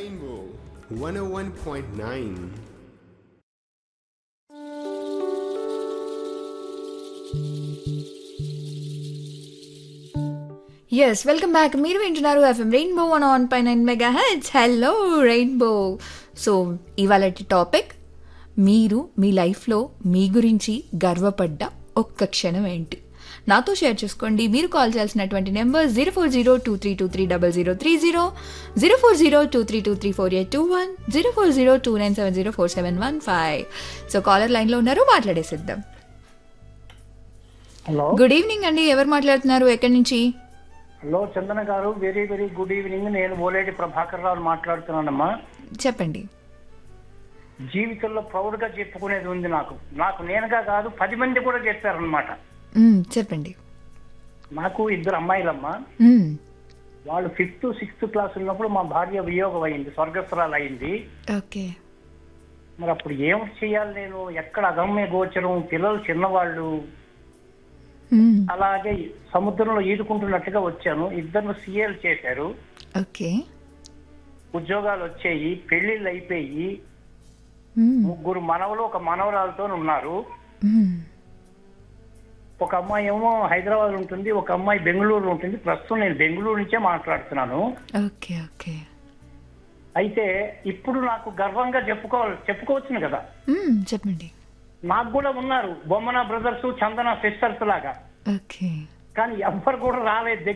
Rainbow 101.9. Yes welcome back మీరు వింటున్నారు FM Rainbow one on పై nine mega H hello Rainbow so ఇవాళ topic మీరు మీ లైఫ్లో మీ గురించి గర్వపడ్డ ఒక్క క్షణం ఏంటి నాతో షేర్ చేసుకోండి మీరు కాల్ చేయాల్సినటువంటి number zero four zero two three two three double zero three zero zero four zero two three two three four eight two one zero four zero two nine seven zero four seven one five so caller లైన్లో ఉన్నారు మాట్లాడేసిద్దాం hello good evening అండి ఎవరు మాట్లాడుతున్నారు ఎక్కడి నుంచి hello చందన గారు very very good evening నేను ఓలేటి ప్రభాకర్ రావు మాట్లాడుతున్నానమ్మా చెప్పండి జీవితంలో ప్రౌడ్ గా చెప్పుకునేది ఉంది నాకు నాకు నేనుగా కాదు పది మంది కూడా చెప్పారనమాట మ్మ్, చెప్పండి నాకు ఇద్దరు అమ్మాయిలమ్మా మ్మ్, వాళ్ళు ఫిఫ్త్ సిక్స్త్ క్లాస్ ఉన్నప్పుడు మా భార్య వియోగం అయింది స్వర్గస్థరాలు అయింది ఓకే మరి అప్పుడు ఏం చేయాలి నేను ఎక్కడ అగమ్య గోచరం పిల్లలు చిన్నవాళ్ళు మ్మ్, అలాగే సముద్రంలో ఈదుకుంటున్నట్టుగా వచ్చాను ఇద్దరు సీఏలు చేశారు ఓకే ఉద్యోగాలు వచ్చాయి పెళ్లిళ్ళు అయిపోయి మ్మ్, ముగ్గురు మనవలు ఒక మనవరాలతో ఉన్నారు మ్మ్, ఒక అమ్మాయి ఏమో హైదరాబాద్ ఉంటుంది ఒక అమ్మాయి బెంగళూరు ఉంటుంది ప్రస్తుతం నేను బెంగళూరు నుంచే మాట్లాడుతున్నాను ఓకే ఓకే అయితే ఇప్పుడు నాకు గర్వంగా చెప్పుకోవాలి చెప్పుకోవచ్చును కదా మ్మ్, చెప్పండి నాకు కూడా ఉన్నారు బొమ్మన బ్రదర్స్ చందన సిస్టర్స్ లాగా ఓకే కానీ ఎవ్వరు కూడా రాలేదు